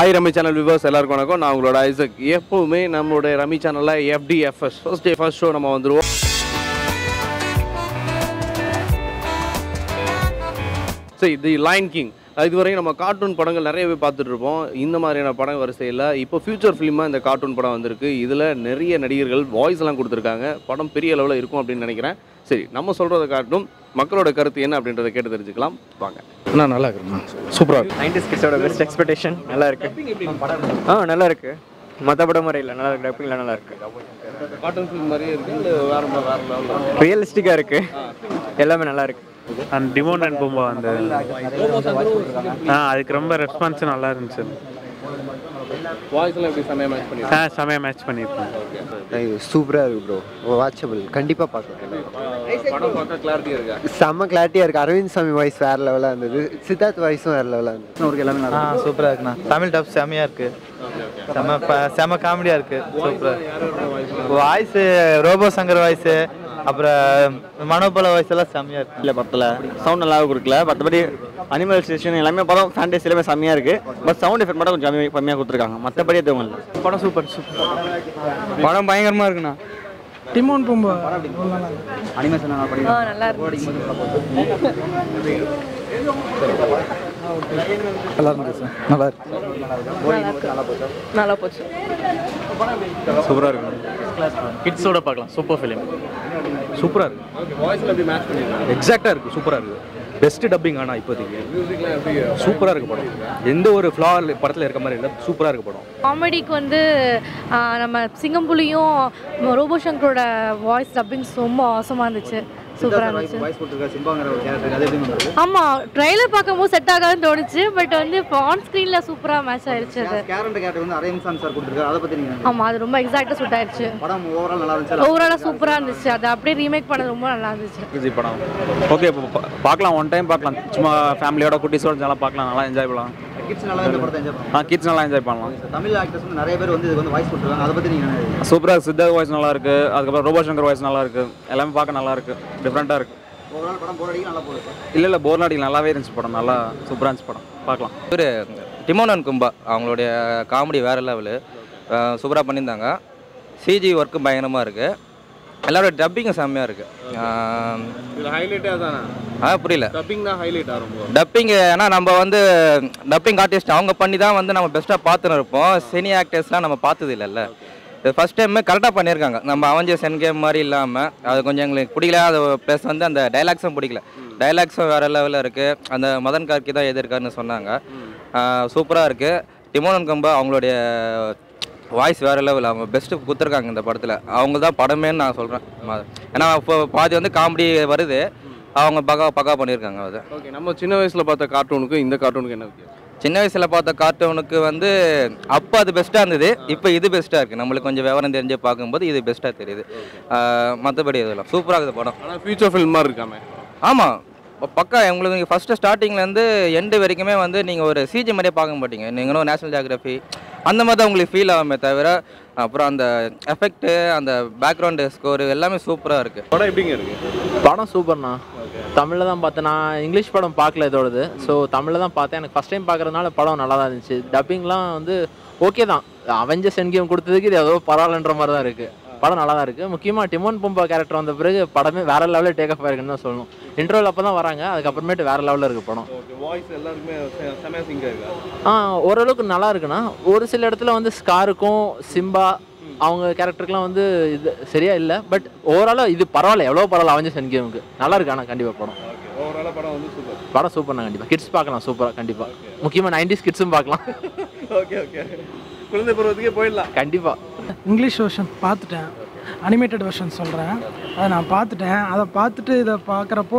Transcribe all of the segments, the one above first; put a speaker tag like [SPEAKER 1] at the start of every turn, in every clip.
[SPEAKER 1] Hi ரமி channel viewers எல்லாருக்கும் வணக்கம் நான் உங்களோட ஐசக் எப்போவுமே நம்மளுடைய ரமி சேனலில் FDFS first day first show நம்ம வந்துடுவோம் சரி தி லைன் கிங் இதுவரையும் நம்ம கார்ட்டூன் படங்கள் நிறையவே பார்த்துட்டு இருப்போம் இந்த மாதிரியான படம் வரிசையில் இப்போ ஃபியூச்சர் ஃபிலிமாக இந்த கார்ட்டூன் படம் வந்திருக்கு இதில் நிறைய நடிகர்கள் வாய்ஸ் எல்லாம் கொடுத்துருக்காங்க படம் பெரிய அளவில் இருக்கும் அப்படின்னு நினைக்கிறேன் சரி நம்ம சொல்கிறத காட்டும் மக்களோட கருத்து என்ன அப்படின்றத கேட்டு தெரிஞ்சுக்கலாம் வாங்க
[SPEAKER 2] அண்ணா நல்லா இருக்குண்ணா சூப்பராக இருக்கு
[SPEAKER 3] நைன்டிஸ் கிட்ஸோட பெஸ்ட் எக்ஸ்பெக்டேஷன் நல்லா இருக்கு ஆ நல்லா இருக்கு மற்ற படம் மாதிரி இல்லை நல்லா இருக்கு டப்பிங்ல நல்லா இருக்கு
[SPEAKER 1] கார்ட்டூன் ஃபிலிம் மாதிரியே இருக்குது இல்லை வேறு வேறு லெவலில்
[SPEAKER 3] ரியலிஸ்டிக்காக இருக்கு எல்லாமே நல்லா இருக்கு
[SPEAKER 4] அந்த டிமோன் அண்ட் பூம்பா அந்த ஆ அதுக்கு ரொம்ப ரெஸ்பான்ஸ் நல்லா இருந்துச்சு
[SPEAKER 1] வாய்ஸ்லாம் எப்படி செம்மையாக மேட்ச் பண்ணி
[SPEAKER 4] ஆ செமையாக மேட்ச் பண்ணியிருப்பேன்
[SPEAKER 5] சூப்பராக இருக்கு ப்ரோ வாட்சபிள் கண்டிப்பாக பார்க்கலாம்
[SPEAKER 1] படம் பார்க்க கிளாரிட்டியாக இருக்கா
[SPEAKER 5] செம்ம கிளாரிட்டியாக இருக்குது அரவிந்த் சாமி வாய்ஸ் வேறு லெவலாக இருந்தது சித்தார்த் வாய்ஸும் வேறு லெவலாக இருந்தது
[SPEAKER 6] ஆ சூப்பராக இருக்குண்ணா தமிழ் டப் செமையாக இருக்கு செம ப- செம காமெடியாக இருக்கு சூப்பராக வாய்ஸ் ரோபோ சங்கர் வாய்ஸ் அப்புறம் மனோபல வாய்ஸ் எல்லாம் செமையாக இருக்கு
[SPEAKER 7] இல்லை படத்தில் சவுண்ட் நல்லா கொடுக்கல மற்றபடி அனிமல் ஸ்டேஷன் எல்லாமே படம் ஃபேண்டேஸ் எல்லாமே செம்மையாக இருக்குது பட் சவுண்ட் எஃபெக்ட் மட்டும் கொஞ்சம் கம்மி கம்மியாக கொடுத்துருக்காங்க மற்றபடி எதுவும் இல்லை
[SPEAKER 3] படம் சூப்பர் சூப்பர் படம் பயங்கரமாக இருக்குண்ணா
[SPEAKER 8] டிமோன் பூம்பா
[SPEAKER 7] அனிமேஷன் நல்லா படி
[SPEAKER 9] ஆ நல்லா இருந்துச்சு
[SPEAKER 2] நல்லா இருக்கு சார் நல்லா இருக்கு
[SPEAKER 9] நல்லா போச்சு
[SPEAKER 2] சூப்பராக இருக்கு
[SPEAKER 4] கிட்ஸோட பார்க்கலாம் சூப்பர் ஃபிலிம்
[SPEAKER 2] சூப்பராக இருக்கு
[SPEAKER 1] வாய்ஸில் எப்படி மேட்ச் பண்ணியிருக்காங்க
[SPEAKER 2] எக்ஸாக்டாக இருக்கு சூப்பராக இருக்கு பெஸ்ட் டப்பிங் ஆனால் இப்போதைக்கு
[SPEAKER 1] மியூசிக்லாம் எப்படி
[SPEAKER 2] சூப்பராக இருக்கு படம் எந்த ஒரு ஃப்ளா படத்தில் இருக்க மாதிரி இல்லை சூப்பராக இருக்கு படம்
[SPEAKER 9] காமெடிக்கு வந்து ஆ, நம்ம சிங்கம்புலியும் ரோபோ சங்கரோட வாய்ஸ் டப்பிங் ரொம்ப அவசமாக இருந்துச்சு சூப்பராக இருந்துச்சு
[SPEAKER 7] வாய்ஸ் கொடுத்துருக்கா சிம்பாங்கிற ஒரு கேரக்டர் அது எப்படி வந்தது
[SPEAKER 9] ஆமாம் ட்ரைலர் பார்க்கும்போது செட் ஆகாதுன்னு தோணுச்சு பட் வந்து இப்போ ஆன் ஸ்க்ரீனில் சூப்பராக மேட்ச் ஆயிடுச்சு அது
[SPEAKER 7] கேரக்டர் கேரக்டர் வந்து அரவிந்த் சாமி சார் கொடுத்துருக்காரு அதை பற்றி நீங்கள்
[SPEAKER 9] ஆமாம் அது ரொம்ப எக்ஸாக்டாக சூட் ஆயிடுச்சு
[SPEAKER 7] படம் ஓவரால் நல்லா இருந்துச்சு
[SPEAKER 9] ஓவராலாக சூப்பராக இருந்துச்சு அதை அப்படியே ரீமேக் பண்ணது ரொம்ப நல்லா இருந்துச்சு
[SPEAKER 7] விஜய் படம் ஓகே இப்போ பார்க்கலாம் ஒன் டைம் பார்க்கலாம் சும்மா ஃபேமிலியோட குட்டிஸோட நல்லா பார்க்கலாம் நல்லா என்ஜாய் பண்ணலாம் கிட்ஸ் நல்லா இந்த படத்தை என்ஜாய் பண்ணலாம் கிட்ஸ் நல்லா என்ஜாய் பண்ணலாம் தமிழ் ஆக்டர்ஸ் வந்து நிறைய பேர் வந்து இதுக்கு வந்து வாய்ஸ் கொடுத்துருக்காங்க அதை பற்றி நீங்கள் சூப்பராக சித்தார்த் வாய்ஸ் நல்லா இருக்கு அதுக்கப்புறம் ரோபோ சங்கர் வாய்ஸ் நல்லா இருக்கு எல்லாமே பார்க்க நல்லா இருக்கு டிஃப்ரெண்ட்டாக இருக்கு ஓவரால் படம் போர் அடிக்க நல்லா போகுது இல்லை இல்லை போர் அடிக்க நல்லாவே இருந்துச்சு படம் நல்லா சூப்பராக இருந்துச்சு படம் பார்க்கலாம்
[SPEAKER 10] டிமோன் அண்ட் கும்பா அவங்களுடைய காமெடி வேறு லெவலு சூப்பராக பண்ணியிருந்தாங்க சிஜி ஒர்க்கும் பயங்கரமாக இருக்குது எல்லாரோட டப்பிங்கும் செம்மையாக இருக்குது
[SPEAKER 1] இதில் ஹைலைட்டே அதானே
[SPEAKER 10] ஆ புரியல
[SPEAKER 1] டப்பிங் தான் ஹைலைட் ரொம்ப
[SPEAKER 10] டப்பிங் ஏன்னா நம்ம வந்து டப்பிங் ஆர்டிஸ்ட் அவங்க பண்ணி தான் வந்து நம்ம பெஸ்ட்டாக பார்த்துன்னு இருப்போம் சினி ஆக்டர்ஸ்லாம் நம்ம பார்த்தது இல்லைல்ல இது ஃபஸ்ட் டைமே கரெக்டாக பண்ணியிருக்காங்க நம்ம அவஞ்சர்ஸ் என் கேம் மாதிரி இல்லாமல் அது கொஞ்சம் எங்களுக்கு பிடிக்கல அது ப்ளஸ் வந்து அந்த டைலாக்ஸும் பிடிக்கல டைலாக்ஸும் வேறு லெவலில் இருக்குது அந்த மதன் கார்கி தான் எதிர்க்காருன்னு சொன்னாங்க சூப்பராக இருக்குது டிமோனன் கம்பா அவங்களுடைய வாய்ஸ் வேறு லெவல் அவங்க பெஸ்ட்டு கொடுத்துருக்காங்க இந்த படத்தில் அவங்க தான் படமேன்னு நான் சொல்கிறேன் ஏன்னா இப்போ பாதி வந்து காமெடி வருது அவங்க பக்கா பக்கா பண்ணியிருக்காங்க அது
[SPEAKER 1] ஓகே நம்ம சின்ன வயசில் பார்த்த கார்ட்டூனுக்கும் இந்த கார்ட்டூனுக்கு என்ன வித்தியாசம்
[SPEAKER 10] சின்ன வயசில் பார்த்த கார்ட்டூனுக்கு வந்து அப்போ அது பெஸ்ட்டாக இருந்தது இப்போ இது பெஸ்ட்டாக இருக்குது நம்மளுக்கு கொஞ்சம் விவரம் தெரிஞ்சு பார்க்கும்போது இது பெஸ்ட்டாக தெரியுது மற்றபடி இதெல்லாம் சூப்பராக இருக்குது படம்
[SPEAKER 1] ஆனால் ஃபியூச்சர் ஃபில்ம் மாதிரி இருக்காமே
[SPEAKER 10] ஆமாம் பக்கா உங்களுக்கு ஃபஸ்ட்டு ஸ்டார்டிங்லேருந்து எண்டு வரைக்குமே வந்து நீங்கள் ஒரு சிஜி மாதிரியே பார்க்க மாட்டீங்க நீங்களும் நேஷனல் ஜியாகிரஃபி அந்த மாதிரி தான் உங்களுக்கு ஃபீல் ஆகாமே தவிர அப்புறம் அந்த எஃபெக்ட்டு அந்த பேக்ரவுண்டு ஸ்கோரு எல்லாமே சூப்பராக இருக்குது
[SPEAKER 1] படம் எப்படிங்க இருக்கு
[SPEAKER 6] படம் சூப்பர்ண்ணா தமிழில் தான் பார்த்தேன் நான் இங்கிலீஷ் படம் பார்க்கல இதோடது ஸோ தமிழில் தான் பார்த்தேன் எனக்கு ஃபஸ்ட் டைம் பார்க்குறதுனால படம் நல்லா தான் இருந்துச்சு டப்பிங்லாம் வந்து ஓகே தான் அவெஞ்சர்ஸ் என்கேம் கொடுத்ததுக்கு இது ஏதோ பரவாயில்லன்ற மாதிரி தான் இருக்குது படம் நல்லா தான் இருக்குது முக்கியமாக டிமோன் பொம்பா கேரக்டர் வந்த பிறகு படமே வேறு லெவலில் டேக் ஆஃப் ஆயிருக்குன்னு தான் சொல்லணும் இன்டர்வல் அப்போ தான் வராங்க அதுக்கப்புறமேட்டு வேறு லெவலில் இருக்குது படம்
[SPEAKER 1] ஓகே வாய்ஸ் எல்லாருக்குமே செ- செமையா சிங்காக இருக்கா
[SPEAKER 6] ஆ ஓரளவுக்கு நல்லா இருக்குண்ணா ஒரு சில இடத்துல வந்து ஸ்காருக்கும் சிம்பா அவங்க கேரக்டருக்குலாம் வந்து இது சரியா இல்லை பட் ஓவராலாக இது பரவாயில்ல எவ்வளோ பரவாயில்ல அவஞ்ச சென் கேமுக்கு நல்லா இருக்கு ஆனால் கண்டிப்பாக படம்
[SPEAKER 1] ஓகே ஓவராலாக படம் வந்து சூப்பர்
[SPEAKER 6] படம் சூப்பர்ண்ணா கண்டிப்பாக கிட்ஸ் பார்க்கலாம் சூப்பராக கண்டிப்பாக முக்கியமாக நைன்டிஸ் கிட்ஸும் பார்க்கலாம்
[SPEAKER 1] ஓகே ஓகே குழந்தை பருவத்துக்கே போயிடலாம்
[SPEAKER 6] கண்டிப்பாக
[SPEAKER 8] இங்கிலீஷ் வெர்ஷன் பார்த்துட்டேன் அனிமேட்டட் வெர்ஷன் சொல்கிறேன் அதை நான் பார்த்துட்டேன் அதை பார்த்துட்டு இதை பார்க்குறப்போ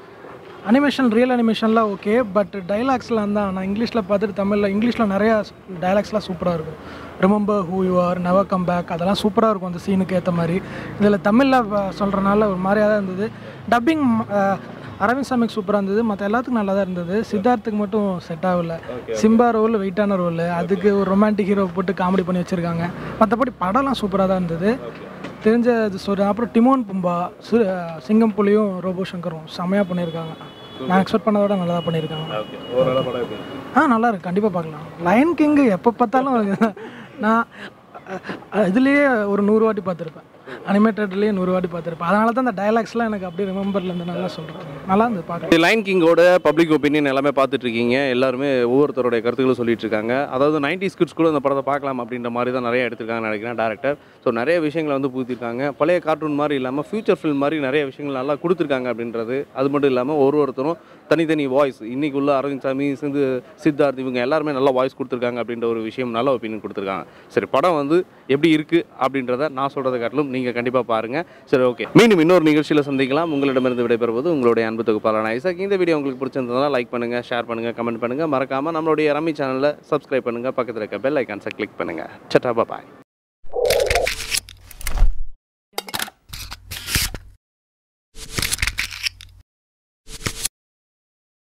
[SPEAKER 8] அனிமேஷன் ரியல் அனிமேஷன்லாம் ஓகே பட் டைலாக்ஸ்லாம் தான் நான் இங்கிலீஷில் பார்த்துட்டு தமிழில் இங்கிலீஷில் நிறையா டைலாக்ஸ்லாம் சூப்பராக இருக்கும் remember who you are never come back அதெல்லாம் சூப்பராக இருக்கும் அந்த சீனுக்கு ஏற்ற மாதிரி இதில் தமிழில் சொல்கிறனால ஒரு மாதிரியாக தான் இருந்தது டப்பிங் அரவிந்த் சாமிக்கு சூப்பராக இருந்தது மற்ற எல்லாத்துக்கும் நல்லா தான் இருந்தது சித்தார்த்துக்கு மட்டும் செட் ஆகல சிம்பா ரோல் வெயிட்டான ரோல் அதுக்கு ஒரு ரொமான்டிக் ஹீரோ போட்டு காமெடி பண்ணி வச்சுருக்காங்க மற்றபடி படம்லாம் சூப்பராக தான் இருந்தது தெரிஞ்ச இது சொல்கிறேன் அப்புறம் டிமோன் பும்பா சு சிங்கம் புலியும் ரோபோ சங்கரும் செமையாக பண்ணியிருக்காங்க நான் எக்ஸ்பெக்ட் பண்ணதை விட நல்லா தான் பண்ணியிருக்காங்க
[SPEAKER 1] ஓகே ஓவராலாக படம் எப்படி இருக்கு?
[SPEAKER 8] ஆ நல்லா இருக்கு கண்டிப்பாக பார்க்கலாம் லயன் கிங்கு எப்போ பார்த்தாலும் நான் அஹ், இதுலேயே ஒரு நூறு வாட்டி பார்த்துருப்பேன் அனிமேட்டட்லேயே நூறு வாட்டி பார்த்துருப்பேன் அதனால தான் அந்த டயலாக்ஸ்லாம் எனக்கு அப்படியே ரிமெம்பரில் இருந்து நல்லா சொல்கிறேன் நல்லா இருந்தது பார்க்கலாம்
[SPEAKER 1] லைன் கிங்கோட பப்ளிக் ஒப்பீனியன் எல்லாமே பார்த்துட்டு இருக்கீங்க எல்லாருமே ஒவ்வொருத்தருடைய கருத்துக்களும் சொல்லிட்டு இருக்காங்க அதாவது நைன்டி ஸ்கிட்ஸ் கூட இந்த படத்தை பார்க்கலாம் அப்படின்ற மாதிரி தான் நிறைய எடுத்திருக்காங்கன்னு நினைக்கிறேன் டேரக்டர் ஸோ நிறைய விஷயங்களை வந்து புகுத்திருக்காங்க பழைய கார்ட்டூன் மாதிரி இல்லாமல் ஃபியூச்சர் ஃபில்ம் மாதிரி நிறைய விஷயங்கள் நல்லா கொடுத்துருக்காங்க அப்படின்றது அது மட்டும் இல்லாமல் ஒரு ஒருத்தரும் தனித்தனி வாய்ஸ் இன்னைக்கு உள்ள அரவிந்த் சாமி சிந்து சித்தார்த் இவங்க எல்லாருமே நல்லா வாய்ஸ் கொடுத்துருக்காங்க அப்படின்ற ஒரு விஷயம் நல்ல ஒப்பீனியன் கொடுத்துருக்காங்க சரி படம் வந்து எப்படி இருக்குது அப்படின்றத நான் சொல்கிறத காட்டிலும் நீங்கள் கண்டிப்பாக பாருங்கள் சரி ஓகே மீண்டும் இன்னொரு நிகழ்ச்சியில் சந்திக்கலாம் உங்களிடமிருந்து விடைபெறுவது உங்களுடைய அன்பு தொகுப்பாளர் ஐசாக் இந்த வீடியோ உங்களுக்கு பிடிச்சிருந்ததுனா லைக் பண்ணுங்கள் ஷேர் பண்ணுங்கள் கமெண்ட் பண்ணுங்கள் மறக்காமல் நம்மளுடைய ரம்மி சேனலில் சப்ஸ்கிரைப் பண்ணுங்கள் பக்கத்தில் இருக்க பெல் ஐக்கான்ஸை கிளிக் பண்ணுங்கள் சட்டா பாய்